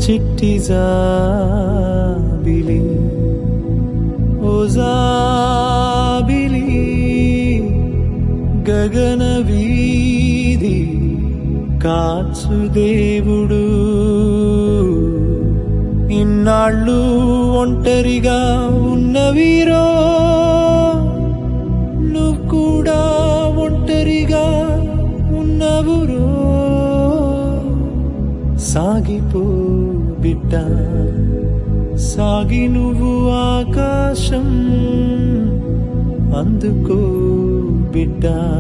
చిట్టి జాబిలి ఓ జాబిలి గగన వీధి కాచు దేవుడు ఇన్నాళ్ళు ఒంటరిగా ఉన్నవీరో నువ్వు కూడా ఒంటరిగా ఉన్నవురో సాగిపో బిడ్డ సాగి నువ్వు ఆకాశం అందుకో బిడ్డ